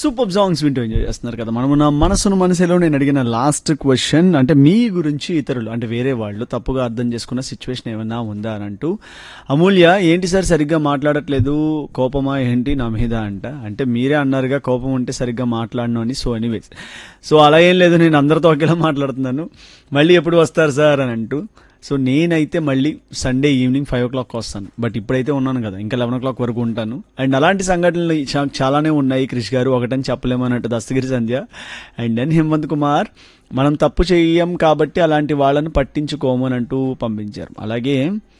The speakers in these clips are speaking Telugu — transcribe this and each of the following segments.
సూపర్ సాంగ్స్ వింటూ ఎంజాయ్ చేస్తున్నారు కదా మనము నా మనసును మనసులో నేను అడిగిన లాస్ట్ క్వశ్చన్ అంటే మీ గురించి ఇతరులు అంటే వేరే వాళ్ళు తప్పుగా అర్థం చేసుకున్న సిచ్యువేషన్ ఏమన్నా ఉందా అని అంటూ అమూల్య ఏంటి సార్ సరిగ్గా మాట్లాడట్లేదు కోపమా ఏంటి నా మీద అంట అంటే మీరే అన్నారుగా కోపం ఉంటే సరిగ్గా మాట్లాడను అని సో ఎనీవేస్ సో అలా ఏం లేదు నేను అందరితో ఒకేలా మాట్లాడుతున్నాను మళ్ళీ ఎప్పుడు వస్తారు సార్ అని అంటూ సో నేనైతే మళ్ళీ Sunday evening five o'clock వస్తాను బట్ ఇప్పుడైతే ఉన్నాను కదా ఇంకా లెవెన్ ఓ క్లాక్ వరకు ఉంటాను అండ్ అలాంటి సంఘటనలు చా- చాలానే ఉన్నాయి క్రిష్ గారు ఒకటని చెప్పలేమన్నట్టు దస్తగిరి సంధ్య అండ్ దెన్ హేమంత్ కుమార్ మనం తప్పు చెయ్యం కాబట్టి అలాంటి వాళ్ళని పట్టించుకోము అని అంటూ పంపించారు అలాగే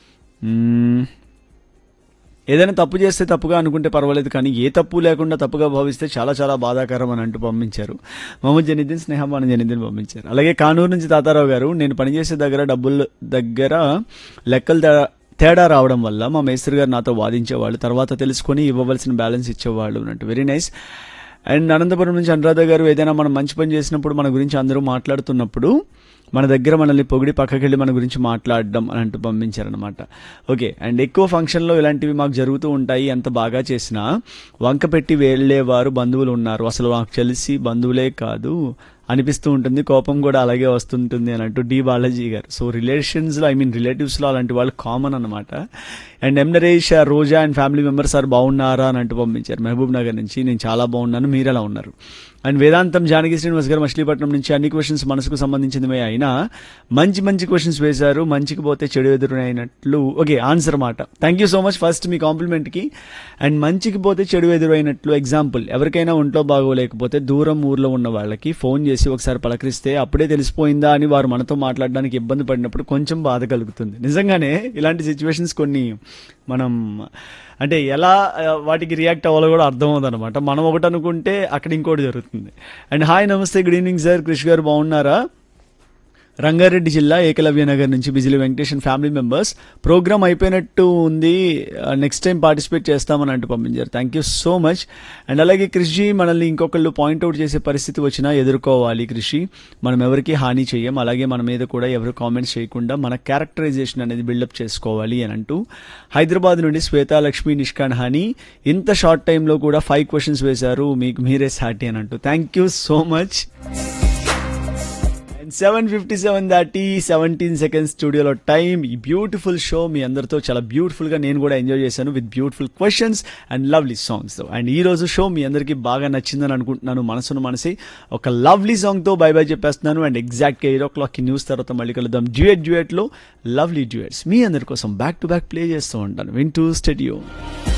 మ్మ్, ఏదైనా తప్పు చేస్తే తప్పుగా అనుకుంటే పర్వాలేదు కానీ ఏ తప్పు లేకుండా తప్పుగా భావిస్తే చాలా చాలా బాధాకరం అని అంటూ పంపించారు మహమ్మద్ జనీద్దీన్ స్నేహమాన జనీద్దీన్ పంపించారు అలాగే కానూరు నుంచి తాతారావు గారు నేను పనిచేసే దగ్గర డబ్బులు దగ్గర లెక్కలు తే- తేడా రావడం వల్ల మా మేస్త్రి గారు నాతో వాదించేవాళ్ళు తర్వాత తెలుసుకొని ఇవ్వవలసిన బ్యాలెన్స్ ఇచ్చేవాళ్ళు అన్నట్టు వెరీ నైస్ అండ్ అనంతపురం నుంచి అనురాధ గారు ఏదైనా మనం మంచి పని చేసినప్పుడు మన గురించి అందరూ మాట్లాడుతున్నప్పుడు మన దగ్గర మనల్ని పొగిడి పక్కకెళ్ళి మన గురించి మాట్లాడడం అని అంటూ పంపించారనమాట ఓకే అండ్ ఎక్కువ ఫంక్షన్లో ఇలాంటివి మాకు జరుగుతూ ఉంటాయి ఎంత బాగా చేసినా వంక పెట్టి వెళ్ళేవారు బంధువులు ఉన్నారు అసలు మాకు తెలిసి బంధువులే కాదు అనిపిస్తూ ఉంటుంది కోపం కూడా అలాగే వస్తుంటుంది అని అంటూ డి బాలాజీ గారు సో రిలేషన్స్లో ఐ మీన్ రిలేటివ్స్లో అలాంటి వాళ్ళు కామన్ అనమాట and M Naresh Roja and family members are బాగున్నారా అని అంటూ పంపించారు మహబూబ్ నగర్ నుంచి నేను చాలా బాగున్నాను మీరు ఎలా ఉన్నారు అండ్ వేదాంతం జానకి శ్రీనివాస్ గారు మచిలీపట్నం నుంచి అన్ని క్వశ్చన్స్ మనసుకు సంబంధించినవే అయినా మంచి మంచి క్వశ్చన్స్ వేశారు మంచికి పోతే చెడు ఎదురైనట్లు ఓకే ఆన్సర్ మాట thank you so much first మీ కాంప్లిమెంట్కి అండ్ మంచికి పోతే చెడు ఎదురైనట్లు ఎగ్జాంపుల్ ఎవరికైనా ఒంట్లో బాగోలేకపోతే దూరం ఊర్లో ఉన్న వాళ్ళకి ఫోన్ చేసి ఒకసారి పలకరిస్తే అప్పుడే తెలిసిపోయిందా అని వారు మనతో మాట్లాడడానికి ఇబ్బంది పడినప్పుడు కొంచెం బాధ కలుగుతుంది నిజంగానే ఇలాంటి సిచ్యువేషన్స్ కొన్ని మనం అంటే ఎలా ఆ, వాటికి రియాక్ట్ అవ్వాలో కూడా అర్థం అవుతుంది అనమాట మనం ఒకటి అనుకుంటే అక్కడ ఇంకోటి జరుగుతుంది and hi namaste good evening sir Krish garu బాగున్నారా రంగారెడ్డి జిల్లా ఏకలవ్య నగర్ నుంచి Bijili Venkateshan family members program అయిపోయినట్టు ఉంది నెక్స్ట్ టైం పార్టిసిపేట్ చేస్తామని అంటూ పంపించారు thank you so much and అలాగే కృషి మనల్ని ఇంకొకళ్ళు పాయింట్అవుట్ చేసే పరిస్థితి వచ్చినా ఎదుర్కోవాలి కృషి మనం ఎవరికి హాని చేయం అలాగే మన మీద కూడా ఎవరు కామెంట్స్ చేయకుండా మన క్యారెక్టరైజేషన్ అనేది బిల్డప్ చేసుకోవాలి అని అంటూ హైదరాబాద్ నుండి శ్వేతా లక్ష్మి నిష్కాన్ హాని ఇంత షార్ట్ టైంలో కూడా ఫైవ్ క్వశ్చన్స్ వేశారు మీకు మీరే సాటి అని అంటూ thank you so much and seven fifty seven దాటి సెవెంటీన్ సెకండ్స్ స్టూడియోలో టైం ఈ బ్యూటిఫుల్ షో మీ అందరితో చాలా బ్యూటిఫుల్గా నేను కూడా ఎంజాయ్ చేశాను with beautiful questions and lovely songs and ఈ రోజు షో మీ అందరికీ బాగా నచ్చిందని అనుకుంటున్నాను మనసును మనసి ఒక లవ్లీ సాంగ్తో బై బై చెప్పేస్తున్నాను అండ్ ఎగ్జాక్ట్గా ఎయిట్ ఓ క్లాక్కి న్యూస్ తర్వాత మళ్ళీ కలుద్దాం డ్యూయట్ డ్యూయట్లో లవ్లీ డ్యూయట్స్ మీ అందరి కోసం బ్యాక్ టు బ్యాక్ ప్లే చేస్తూ ఉంటాను వింటూ స్టడియో